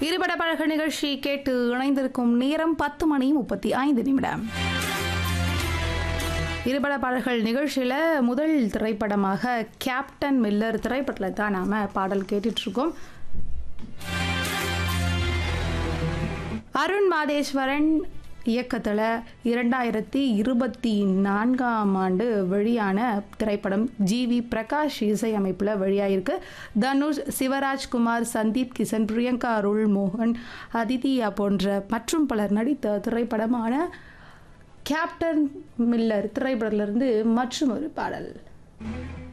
இருபட பழக நிகழ்ச்சி கேட்டு இணைந்திருக்கும் நேரம் பத்து மணி முப்பத்தி ஐந்து நிமிடம் இருபட பாடல்கள் நிகழ்ச்சியில் முதல் திரைப்படமாக கேப்டன் மில்லர் திரைப்படத்தில் தான் நாம் பாடல் கேட்டுட்டு இருக்கோம் அருண் மாதேஸ்வரன் இயக்கத்தில் இரண்டாயிரத்தி இருபத்தி நான்காம் ஆண்டு வெளியான திரைப்படம் ஜி வி பிரகாஷ் இசையமைப்பில் வெளியாயிருக்கு தனுஷ் சிவராஜ்குமார் சந்தீப் கிஷன் பிரியங்கா அருள் மோகன் அதிதியா போன்ற மற்றும் பலர் நடித்த திரைப்படமான கேப்டன் மில்லர் திரைப்படத்திலிருந்து மற்றும் ஒரு பாடல்